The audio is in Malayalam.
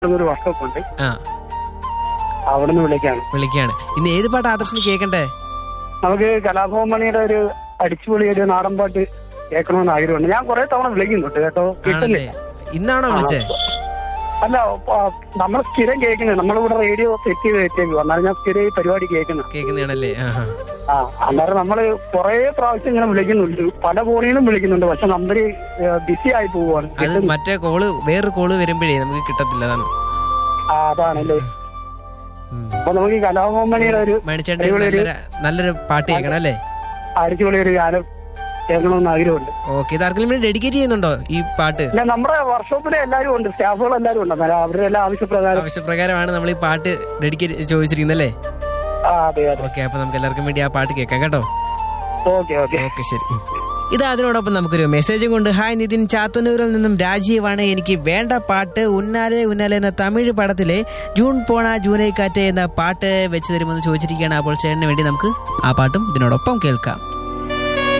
ഒരു വർക്ക്ഷോപ്പ് ഉണ്ട് ആ അവിടെ നിന്ന് വിളിക്കാണ് വിളിക്കാണ് ഇന്ന് ഏത് പാട്ട് ആദർശിന് കേൾക്കണ്ടേ നമുക്ക് കലാഭവൻ മണിയുടെ ഒരു അടിച്ചുപൊളി ഒരു നാടൻ പാട്ട് കേൾക്കണമെന്ന് ആഗ്രഹമുണ്ട് ഞാൻ കുറെ തവണ വിളിക്കുന്നുണ്ട് കേട്ടോ ആണല്ലേ കിട്ടുന്നില്ല ഇന്നാണോ വിളിച്ചേ അല്ല നമ്മൾ സ്ഥിരം കേൾക്കുന്നത് നമ്മളിവിടെ റേഡിയോ സെറ്റ് ചെയ്ത് വെച്ചേക്കും എന്നാലും ഞാൻ സ്ഥിരം ഈ പരിപാടി കേൾക്കുന്നത് കേൾക്കുന്നതാണല്ലേ ആ ആ അന്നേരം നമ്മള് കുറെ പ്രാവശ്യം ഇങ്ങനെ വിളിക്കുന്നുണ്ട് പല ഫോണിലും വിളിക്കുന്നുണ്ട് പക്ഷെ നമ്പര് ബിസി ആയി പോവുകയാണ് അത് കിട്ടുന്നില്ല. മറ്റേ കോള് വേറൊരു കോള് വരുമ്പോഴേ നമുക്ക് കിട്ടത്തില്ല അതാണ് ആ അതാണല്ലേ ഉം. അപ്പൊ നമുക്ക് ഈ കലാഭവൻ മണിയുടെ ഒരു മണിച്ചേട്ടൻ അടിപൊളി ഒരു നല്ലൊരു നല്ലൊരു പാട്ട് കേൾക്കണം അല്ലേ അടിച്ചുപൊളി ഒരു ഗാനം കേൾക്കണമെന്ന് ആഗ്രഹമുണ്ട് ഓക്കെ ഇത് ആർക്കെങ്കിലും വേണ്ടി ഡെഡിക്കേറ്റ് ചെയ്യുന്നുണ്ടോ ഈ പാട്ട് ഇല്ല നമ്മുടെ വർക്ക്ഷോപ്പിലെ എല്ലാവരും ഉണ്ട് സ്റ്റാഫുകൾ എല്ലാവരും ഉണ്ട് അന്നേരം അവരുടെ എല്ലാ ആവശ്യപ്രകാരം ആവശ്യപ്രകാരമാണ് നമ്മൾ ഈ പാട്ട് ഡെഡിക്കേറ്റ് ചോദിച്ചിരിക്കുന്നത് അല്ലേ ആ അതെ അതെ ഓക്കെ അപ്പൊ നമുക്ക് എല്ലാവർക്കും വേണ്ടി ആ പാട്ട് കേൾക്കാം കേട്ടോ ഓക്കെ ഓക്കെ ഓക്കെ ശരി ഇത് അതിനോടൊപ്പം നമുക്കൊരു മെസ്സേജും കൊണ്ട് ഹായ് നിതിൻ ചാത്തന്നൂരിൽ നിന്നും രാജീവാണ് എനിക്ക് വേണ്ട പാട്ട് ഉന്നാലെ ഉന്നാലെ എന്ന തമിഴ് പടത്തിലെ ജൂൺ പോണ ജൂലൈ കാറ്റ് എന്ന പാട്ട് വെച്ച് തരുമെന്ന് ചോദിച്ചിരിക്കുകയാണ് അപ്പോൾ ചേട്ടന് വേണ്ടി നമുക്ക് ആ പാട്ടും ഇതിനോടൊപ്പം കേൾക്കാം